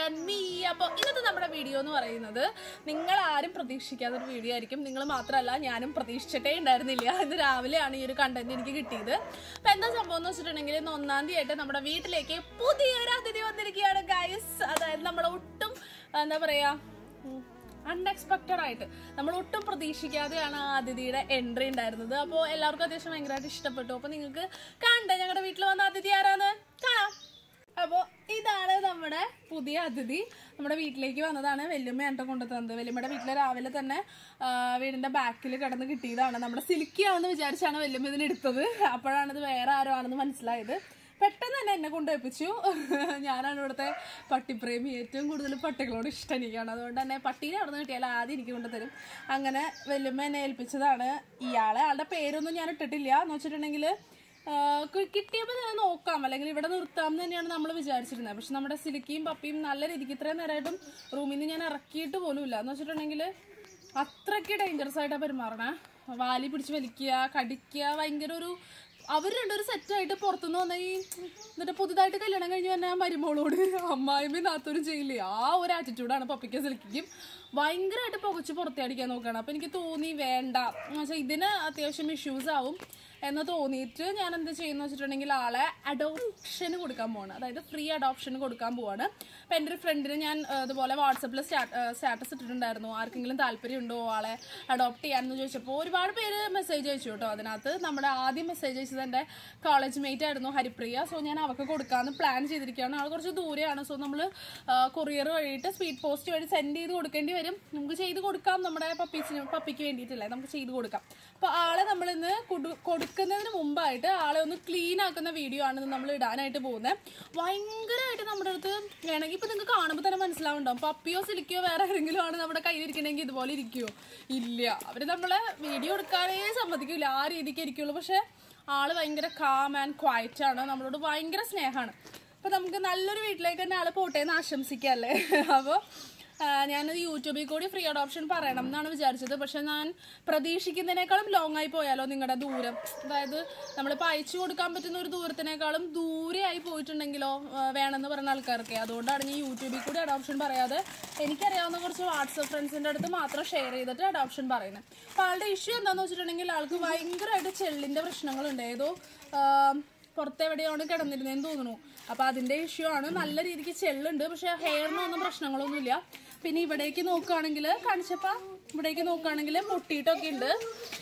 And me അപ്പോൾ ഇന്നത്തെ നമ്മുടെ വീഡിയോ എന്ന് പറയുന്നത് നിങ്ങൾ ആരും പ്രതീക്ഷിക്കാത്ത ഒരു വീഡിയോ ആയിരിക്കും നിങ്ങൾ മാത്രമല്ല ഞാനും പ്രതീക്ഷിച്ചിട്ടേ ഉണ്ടായിരുന്നില്ല ഇന്ന് രാവിലെയാണ് ഈ ഒരു കണ്ടന്റ് എനിക്ക് കിട്ടിയത് അപ്പോൾ എന്താ സംഭവം എന്ന് വെച്ചിട്ടുണ്ടെങ്കിൽ ഇന്ന് ഒന്നാം തീയതി ആയിട്ട് നമ്മുടെ വീട്ടിലേക്ക് പുതിയൊരു അതിഥി വന്നിരിക്കുകയാണ് ഗൈസ് അതായത് നമ്മുടെ ഒട്ടും എന്താ പറയാ അൺഎക്സ്പെക്റ്റഡ് ആയിട്ട് നമ്മൾ ഒട്ടും പ്രതീക്ഷിക്കാതെയാണ് ആ അതിഥിയുടെ എൻട്രി ഉണ്ടായിരുന്നത് അപ്പോൾ എല്ലാവർക്കും അത്യാവശ്യം ഭയങ്കരമായിട്ട് ഇഷ്ടപ്പെട്ടു അപ്പോൾ നിങ്ങൾക്ക് കാണണ്ടേ ഞങ്ങളുടെ വീട്ടിൽ വന്ന അതിഥി ആരാന്ന് കാണാം അപ്പോൾ ഇതാണ് നമ്മുടെ പുതിയ അതിഥി നമ്മുടെ വീട്ടിലേക്ക് വന്നതാണ് വല്യമ്മ എണ്ണം കൊണ്ടു തന്നത് വല്യമ്മയുടെ വീട്ടിൽ രാവിലെ തന്നെ ആ, വീടിന്റെ ബാക്കിൽ കിടന്ന് കിട്ടിയതാണ് നമ്മുടെ സിൽക്കിയാണെന്ന് വിചാരിച്ചാണ് വല്യമ്മ ഇതിന് എടുത്തത് അപ്പോഴാണ് ഇത് വേറെ ആരോ ആണെന്ന് മനസ്സിലായത് പെട്ടെന്ന് തന്നെ എന്നെ കൊണ്ടുവയ്പ്പിച്ചു ഞാനാണ് ഇവിടുത്തെ പട്ടിപ്രേമി ഏറ്റവും കൂടുതൽ പട്ടികളോട് ഇഷ്ടം എനിക്കാണ് അതുകൊണ്ട് തന്നെ പട്ടീനെ അവിടെ നിന്ന് കിട്ടിയാൽ ആദ്യം എനിക്ക് കൊണ്ടുതരും അങ്ങനെ വല്യമ്മ എന്നെ ഏൽപ്പിച്ചതാണ് ഇയാളെ ആളുടെ പേരൊന്നും ഞാൻ ഇട്ടിട്ടില്ല എന്ന് വെച്ചിട്ടുണ്ടെങ്കിൽ കിട്ടിയപ്പോൾ ഞാൻ നോക്കാം അല്ലെങ്കിൽ ഇവിടെ നിർത്താം എന്ന് തന്നെയാണ് നമ്മൾ വിചാരിച്ചിരുന്നത് പക്ഷെ നമ്മുടെ സിലിക്കിയും പപ്പിയും നല്ല രീതിക്ക് ഇത്രയും നേരമായിട്ടും റൂമിൽ നിന്ന് ഞാൻ ഇറക്കിയിട്ട് പോലും ഇല്ല എന്ന് വെച്ചിട്ടുണ്ടെങ്കിൽ അത്രയ്ക്ക് ഡേഞ്ചറസ് ആയിട്ടാണ് പെരുമാറണേ വാലി പിടിച്ച് വലിക്കുക കടിക്കുക ഭയങ്കര ഒരു അവർ രണ്ടൊരു സെറ്റായിട്ട് പുറത്തുനിന്ന് വന്ന ഈ എന്നിട്ട് പുതുതായിട്ട് കല്യാണം കഴിഞ്ഞ് വന്ന ആ മരുമോളോട് അമ്മായിമ്മയും നാത്തോരും ചെയ്യില്ലേ ആ ഒരു ആറ്റിറ്റ്യൂഡാണ് പപ്പിക്ക് സിൽക്കിക്കും ഭയങ്കരമായിട്ട് പുകച്ച് പുറത്തടിക്കാൻ നോക്കുകയാണ് അപ്പം എനിക്ക് തോന്നി വേണ്ട എന്ന് വെച്ചാൽ ഇതിന് അത്യാവശ്യം ഇഷ്യൂസ് ആവും എന്ന് തോന്നിയിട്ട് ഞാൻ എന്ത് ചെയ്യുന്നു വെച്ചിട്ടുണ്ടെങ്കിൽ ആളെ അഡോപ്ഷന് കൊടുക്കാൻ പോവാണ് അതായത് ഫ്രീ അഡോപ്ഷന് കൊടുക്കാൻ പോവാണ് അപ്പം എൻ്റെ ഒരു ഫ്രണ്ടിന് ഞാൻ ആ, ഇതുപോലെ വാട്സപ്പിൽ സ്റ്റാറ്റസ് ഇട്ടിട്ടുണ്ടായിരുന്നു ആർക്കെങ്കിലും താല്പര്യമുണ്ടോ ആളെ അഡോപ്റ്റ് ചെയ്യാമെന്ന് ചോദിച്ചപ്പോൾ ഒരുപാട് പേര് മെസ്സേജ് അയച്ചു കേട്ടോ അതിനകത്ത് നമ്മുടെ ആദ്യം മെസ്സേജ് അയച്ചത് എൻ്റെ കോളേജ് മേറ്റ് ആയിരുന്നു ഹരിപ്രിയ സോ ഞാൻ അവർക്ക് കൊടുക്കാമെന്ന് പ്ലാൻ ചെയ്തിരിക്കുകയാണ് ആൾ കുറച്ച് ദൂരെയാണ് സോ നമ്മൾ കൊറിയർ വഴിയിട്ട് സ്പീഡ് പോസ്റ്റ് വഴി സെൻഡ് ചെയ്ത് കൊടുക്കേണ്ടി വരും നമുക്ക് ചെയ്ത് കൊടുക്കാം നമ്മുടെ പപ്പീസിന് പപ്പിക്ക് വേണ്ടിയിട്ടല്ലേ നമുക്ക് ചെയ്ത് കൊടുക്കാം അപ്പോൾ ആളെ നമ്മളിന്ന് കൊടു കൊടുക്കുന്നതിന് മുമ്പായിട്ട് ആളെ ഒന്ന് ക്ലീൻ ആക്കുന്ന വീഡിയോ ആണ് നമ്മൾ ഇടാനായിട്ട് പോകുന്നത് ഭയങ്കരമായിട്ട് നമ്മുടെ അടുത്ത് വേണമെങ്കിൽ ഇപ്പം നിങ്ങൾക്ക് കാണുമ്പോൾ തന്നെ മനസ്സിലാവുണ്ടാവും പപ്പിയോ സിലിക്കോ വേറെ ആരെങ്കിലും ആണ് നമ്മുടെ കയ്യിലിരിക്കണമെങ്കിൽ ഇതുപോലെ ഇരിക്കുമോ ഇല്ല അവർ നമ്മളെ വീഡിയോ എടുക്കാനേ സമ്മതിക്കില്ല ആ രീതിക്ക് ഇരിക്കുള്ളൂ പക്ഷേ ആള് ഭയങ്കര കാം ആൻഡ് ക്വയറ്റ് ആണ് നമ്മളോട് ഭയങ്കര സ്നേഹമാണ് അപ്പൊ നമുക്ക് നല്ലൊരു വീട്ടിലേക്ക് തന്നെ ആള് പോട്ടെ എന്ന് ആശംസിക്കല്ലേ അപ്പോൾ ഞാനത് യൂട്യൂബിൽ കൂടി ഫ്രീ അഡോപ്ഷൻ പറയണം എന്നാണ് വിചാരിച്ചത് പക്ഷെ ഞാൻ പ്രതീക്ഷിക്കുന്നതിനേക്കാളും ലോങ് ആയി പോയാലോ നിങ്ങളുടെ ദൂരം അതായത് നമ്മളിപ്പോൾ അയച്ചു കൊടുക്കാൻ പറ്റുന്ന ഒരു ദൂരത്തിനേക്കാളും ദൂരെ ആയി പോയിട്ടുണ്ടെങ്കിലോ ആ, വേണമെന്ന് പറഞ്ഞ ആൾക്കാർക്ക് അതുകൊണ്ടാണ് ഞാൻ യൂട്യൂബിൽ കൂടി അഡോപ്ഷൻ പറയാതെ എനിക്കറിയാവുന്ന കുറച്ച് വാട്സപ്പ് ഫ്രണ്ട്സിൻ്റെ അടുത്ത് മാത്രം ഷെയർ ചെയ്തിട്ട് അഡോപ്ഷൻ പറയുന്നത് അപ്പോൾ ആളുടെ ഇഷ്യൂ എന്താണെന്ന് വെച്ചിട്ടുണ്ടെങ്കിൽ ആൾക്ക് ഭയങ്കരമായിട്ട് ചെള്ളിൻ്റെ പ്രശ്നങ്ങളുണ്ട് ഏതോ ആ, പുറത്തെവിടെയാണ് കിടന്നിരുന്നതെന്ന് തോന്നുന്നു അപ്പൊ അതിന്റെ ഇഷ്യൂ ആണ് നല്ല രീതിക്ക് ചെള്ളുണ്ട് പക്ഷെ ഹെയറിനൊന്നും പ്രശ്നങ്ങളൊന്നുമില്ല പിന്നെ ഇവിടേക്ക് നോക്കുകയാണെങ്കിൽ കാണിച്ചപ്പോ ഇവിടേക്ക് നോക്കുകയാണെങ്കിൽ പൊട്ടിയിട്ടൊക്കെ ഉണ്ട്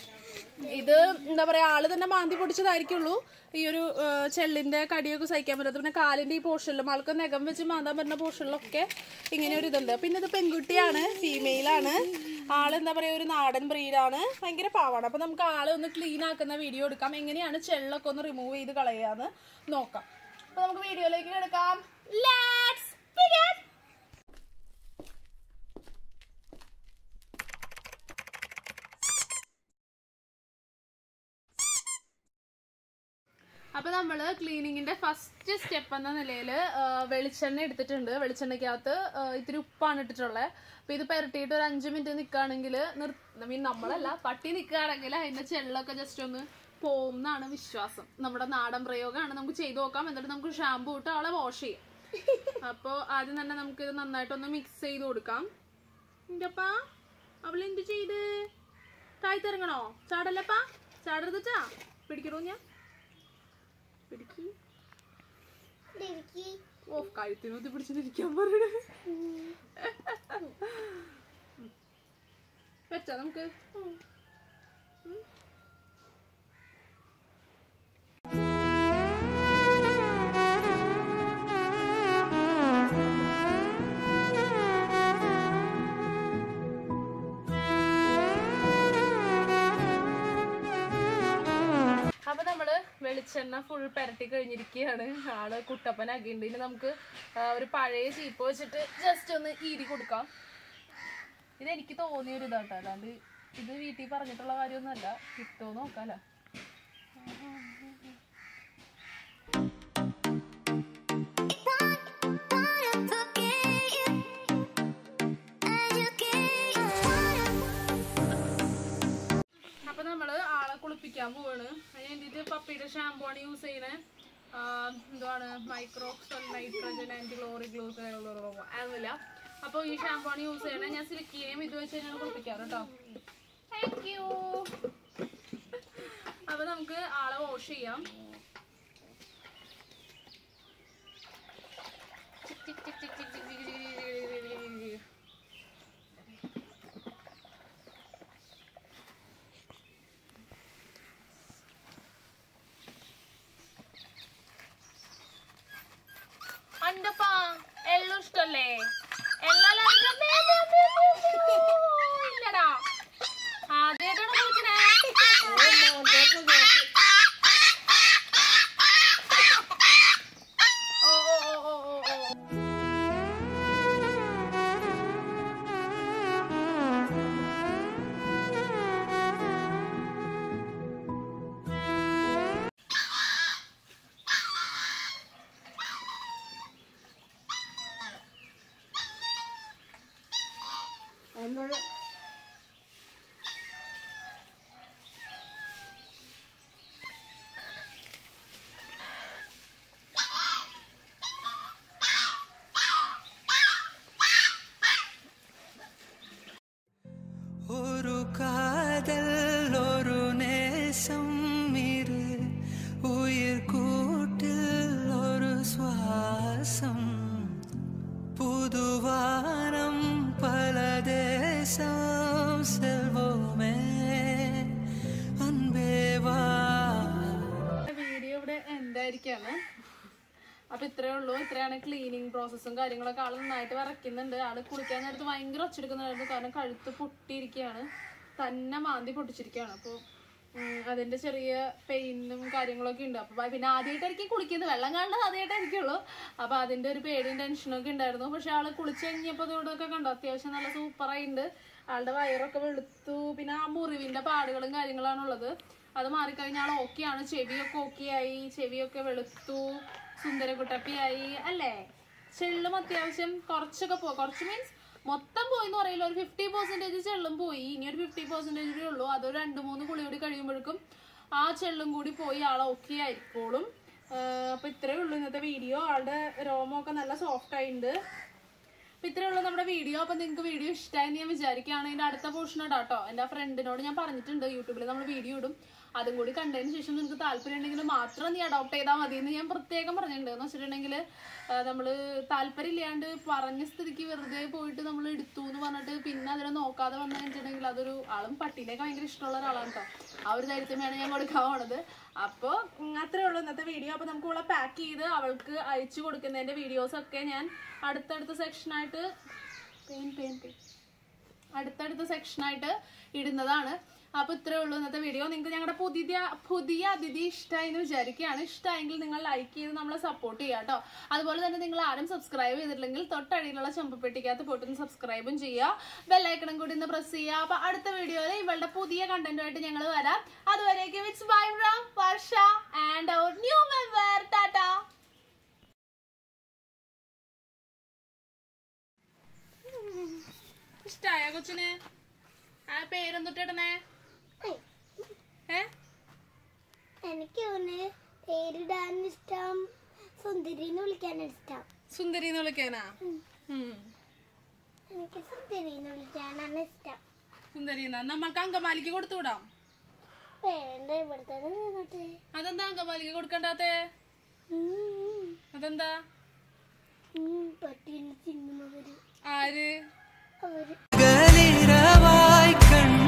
ഇത് എന്താ പറയാ ആള് തന്നെ മാന്തി പൊടിച്ചതായിരിക്കുള്ളൂ ഈ ഒരു ആ, ചെള്ളിന്റെ കടിയൊക്കെ സഹിക്കാൻ പറ്റാത്ത പിന്നെ കാലിന്റെ ഈ പോർഷനിലും ആൾക്ക് നഖം വെച്ച് മാന്താൻ പറ്റുന്ന പോർഷനിലൊക്കെ ഇങ്ങനെ ഒരു ഇതുണ്ട് പിന്നെ ഇത് പെൺകുട്ടിയാണ് ഫീമെയിലാണ് ആള് എന്താ പറയാ ഒരു നാടൻ ബ്രീഡാണ് ഭയങ്കര പാവാണ് അപ്പൊ നമുക്ക് ആളെ ഒന്ന് ക്ലീൻ ആക്കുന്ന വീഡിയോ എടുക്കാം എങ്ങനെയാണ് ചെള്ളൊക്കെ ഒന്ന് റിമൂവ് ചെയ്ത് കളയാന്ന് നോക്കാം അപ്പൊ നമുക്ക് വീഡിയോയിലേക്ക് എടുക്കാം ലെറ്റ്സ് begin അപ്പൊ നമ്മള് ക്ലീനിങ്ങിന്റെ ഫസ്റ്റ് സ്റ്റെപ്പ് എന്ന നിലയിൽ വെളിച്ചെണ്ണ എടുത്തിട്ടുണ്ട് വെളിച്ചെണ്ണയ്ക്കകത്ത് ആ, ഇത്തിരി ഉപ്പാണ് ഇട്ടിട്ടുള്ളത് അപ്പൊ ഇത് പെരട്ടിയിട്ട് ഒരു അഞ്ച് മിനിറ്റ് നിൽക്കുകയാണെങ്കിൽ മീൻ നമ്മളല്ല പട്ടി നിൽക്കുകയാണെങ്കിൽ അതിന്റെ ചെള്ളൊക്കെ ജസ്റ്റ് ഒന്ന് പോവും എന്നാണ് വിശ്വാസം നമ്മുടെ നാടൻ പ്രയോഗമാണ് നമുക്ക് ചെയ്തു നോക്കാം എന്നിട്ട് നമുക്ക് ഷാമ്പു ഇട്ട് ആളെ വാഷ് ചെയ്യാം അപ്പൊ ആദ്യം തന്നെ നമുക്ക് ഇത് നന്നായിട്ടൊന്ന് മിക്സ് ചെയ്ത് കൊടുക്കാം എന്റപ്പാ അവളെന്ത് ചെയ്ത് താഴ്ത്തിറങ്ങണോ ചാടല്ലപ്പാ ചാടരുതച്ചാ പിടിക്കണോ ഞാൻ പിടിക്ക് ഓ കഴുത്തിനൊത്തി പിടിച്ചിട്ടിരിക്കാൻ പറയണേ വെച്ചാ നമുക്ക് ഉം. അപ്പൊ നമ്മള് വെളിച്ചെണ്ണ ഫുൾ പരട്ടി കഴിഞ്ഞിരിക്കുകയാണ് ആള് കുട്ടപ്പനാക്കിയിട്ടുണ്ട് ഇനി നമുക്ക് ആ, ഒരു പഴയ ചീപ്പ് വെച്ചിട്ട് ജസ്റ്റ് ഒന്ന് ഈരി കൊടുക്കാം ഇത് എനിക്ക് തോന്നിയ ഒരു ഇതാട്ടോ അല്ലാണ്ട് ഇത് വീട്ടിൽ പറഞ്ഞിട്ടുള്ള കാര്യമൊന്നുമല്ല കിട്ടുമോ നോക്കാലോ അപ്പൊ നമ്മള് ആളെ കുളിപ്പിക്കാൻ പോവാണ് അതിന് വേണ്ടിട്ട് പപ്പിയുടെ ഷാമ്പു ആണ് യൂസ് ചെയ്യണേ ആ, എന്തുവാണ് മൈക്രോക്സോൾ നൈട്രോജൻ ആൻറ്റി ക്ലോറി ഗ്ലൂസ് അതൊന്നുമില്ല അപ്പോൾ ഈ ഷാമ്പു ആണ് യൂസ് ചെയ്യണത് ഞാൻ സിലിക്കിനെയും ഇത് വെച്ച് തന്നെയാണ് കുളിപ്പിക്കാറ് കേട്ടോ താങ്ക് യു അപ്പോൾ നമുക്ക് ആളെ വാഷ് ചെയ്യാം ടിക് ടിക് ടിക് ടിക് ടിക് ടിക് ടിക് ടിക് ടിക് ടിക്. അണ്ടപ്പാ എള്ളും ഇഷ്ടല്ലേ എല്ലാം ഇല്ലടാ ആദ്യമായിട്ടാണ് കുളിക്കണേ ഓ ഓ ഓ ഓ ഓ ഓ ஒரு காதல் ஒரு நேசம் இரு உயிர் கூட்டில் ஒரு சுவாசம் புதுவானம் பல தேசம் செல்வோமே அன்பேவா വീഡിയോ ഇവിടെ എന്തായിരിക്കാണ് അപ്പൊ ഇത്രേ ഉള്ളൂ ഇത്രയാണ് ക്ലീനിങ് പ്രോസസ്സും കാര്യങ്ങളൊക്കെ ആള് നന്നായിട്ട് വരയ്ക്കുന്നുണ്ട് ആള് കുളിക്കാൻ നേരത്ത് ഭയങ്കര ഒച്ചെടുക്കുന്നുണ്ടായിരുന്നു കാരണം കഴുത്ത് പൊട്ടിയിരിക്കുകയാണ് തന്നെ മാന്തി പൊട്ടിച്ചിരിക്കുകയാണ് അപ്പോൾ അതിന്റെ ചെറിയ പെയിനും കാര്യങ്ങളൊക്കെ ഉണ്ട് അപ്പൊ പിന്നെ ആദ്യമായിട്ടായിരിക്കും കുളിക്കുന്നത് വെള്ളം കാണുന്നത് ആദ്യമായിട്ടായിരിക്കുള്ളൂ അപ്പൊ അതിന്റെ ഒരു പേടിയും ടെൻഷനും ഒക്കെ ഉണ്ടായിരുന്നു പക്ഷെ ആള് കുളിച്ച് കഴിഞ്ഞപ്പോൾ ഇതോടൊക്കെ കണ്ടു അത്യാവശ്യം നല്ല സൂപ്പറായിട്ടുണ്ട് ആളുടെ വയറൊക്കെ വെളുത്തു പിന്നെ ആ മുറിവിന്റെ പാടുകളും കാര്യങ്ങളാണുള്ളത് അത് മാറിക്കഴിഞ്ഞാൽ ഓക്കെയാണ് ചെവിയൊക്കെ ഓക്കെ ആയി ചെവിയൊക്കെ വെളുത്തു സുന്ദരകുട്ടപ്പിയായി അല്ലേ ചെള്ളും അത്യാവശ്യം കുറച്ചൊക്കെ പോ കുറച്ച് മീൻസ് മൊത്തം പോയി എന്ന് പറയില്ല ഒരു ഫിഫ്റ്റി പെർസെന്റേജ് ചെള്ളും പോയി ഇനി ഒരു ഫിഫ്റ്റി പെർസെന്റേജ് കൂടി ഉള്ളൂ അതൊരു രണ്ട് മൂന്ന് കുളി കൂടി കഴിയുമ്പോഴേക്കും ആ ചെള്ളും കൂടി പോയി ആൾ ഓക്കെ ആയിക്കോളും ആഹ് അപ്പൊ ഇത്രയേ ഉള്ളൂ ഇന്നത്തെ വീഡിയോ ആളുടെ രോമമൊക്കെ നല്ല സോഫ്റ്റ് ആയിട്ടുണ്ട് അപ്പൊ ഇത്രയേ ഉള്ളൂ നമ്മുടെ വീഡിയോ അപ്പൊ നിങ്ങൾക്ക് വീഡിയോ ഇഷ്ടമായി ഞാൻ വിചാരിക്കുകയാണ് ഇതിന്റെ അടുത്ത പോർഷൻ ഇടാം കേട്ടോ എന്റെ ആ ഫ്രണ്ടിനോട് ഞാൻ പറഞ്ഞിട്ടുണ്ട് യൂട്യൂബിൽ നമ്മൾ വീഡിയോ ഇടും അതും കൂടി കണ്ടതിന് ശേഷം നിങ്ങൾക്ക് താല്പര്യം ഉണ്ടെങ്കിൽ മാത്രം നീ അഡോപ്റ്റ് ചെയ്താൽ മതി എന്ന് ഞാൻ പ്രത്യേകം പറഞ്ഞിട്ടുണ്ട് എന്ന് വെച്ചിട്ടുണ്ടെങ്കിൽ നമ്മൾ താല്പര്യം ഇല്ലാണ്ട് പറഞ്ഞ സ്ഥിതിക്ക് വെറുതെ പോയിട്ട് നമ്മൾ എടുത്തു എന്ന് പറഞ്ഞിട്ട് പിന്നെ അതിനെ നോക്കാതെ വന്നു കഴിഞ്ഞിട്ടുണ്ടെങ്കിൽ അതൊരു ആളും പട്ടീനെയൊക്കെ ഭയങ്കര ഇഷ്ടമുള്ള ഒരാളാണ് കേട്ടോ ആ ഒരു ധൈര്യത്തിലാണ് ഞാൻ കൊടുക്കാൻ പോണത് അപ്പോൾ അത്രേ ഉള്ളൂ ഇന്നത്തെ വീഡിയോ അപ്പോൾ നമുക്ക് ഇവിടെ പാക്ക് ചെയ്ത് അവൾക്ക് അയച്ചു കൊടുക്കുന്നതിന്റെ വീഡിയോസ് ഒക്കെ ഞാൻ അടുത്തടുത്ത സെക്ഷനായിട്ട് പെയിൻ പെയിൻ പെയിൻ അടുത്തടുത്ത സെക്ഷനായിട്ട് ഇടുന്നതാണ് അപ്പൊ ഇത്രേ ഉള്ളൂ ഇന്നത്തെ വീഡിയോ നിങ്ങൾക്ക് ഞങ്ങളുടെ പുതിയ പുതിയ അതിഥി ഇഷ്ടമായി എന്ന് വിചാരിക്കുകയാണ് ഇഷ്ടമായെങ്കിൽ നിങ്ങൾ ലൈക്ക് ചെയ്ത് നമ്മളെ സപ്പോർട്ട് ചെയ്യുക കേട്ടോ അതുപോലെ തന്നെ നിങ്ങൾ ആരും സബ്സ്ക്രൈബ് ചെയ്തിട്ടില്ലെങ്കിൽ തൊട്ടടിയിലുള്ള ചെമ്പപ്പെട്ടിക്കകത്ത് പോയിട്ടൊന്ന് സബ്സ്ക്രൈബും ചെയ്യുക ബെല്ലൈക്കണം കൂടി ഒന്ന് പ്രസ് ചെയ്യുക അപ്പൊ അടുത്ത വീഡിയോയിൽ ഇവളുടെ പുതിയ കണ്ടന്റുമായിട്ട് ഞങ്ങൾ വരാം അതുവരേക്കും it's bye from Varsha and our new member tata ഇഷ്ടായ കൊച്ചിന് ആ പേരെന്തൊട്ടിടണേ ഏ എനിക്ക് ഒന്ന് പേരിടാൻ ഇഷ്ടം സുന്ദരി എന്ന് വിളിക്കാൻ ഇഷ്ടം സുന്ദരി എന്ന് വിളിക്കാനാ ഉം. എനിക്ക് സുന്ദരി എന്ന് വിളിക്കാനാണ് ഇഷ്ടം സുന്ദരി എന്നാ നമ്മൾക്ക് അങ്കമാലിക്ക് കൊടുത്തുവിടാം വേണ്ട ഇവിടുത്തെ നിന്നോട്ടെ അതെന്താ അങ്കമാലിക്ക് കൊടുക്കണ്ടാത്തേ ഉം. അതെന്താ ഉം, പട്ടിയിൽ സിനിമ വരും ആര് അവര് ഗലിരവായി കണ്ണ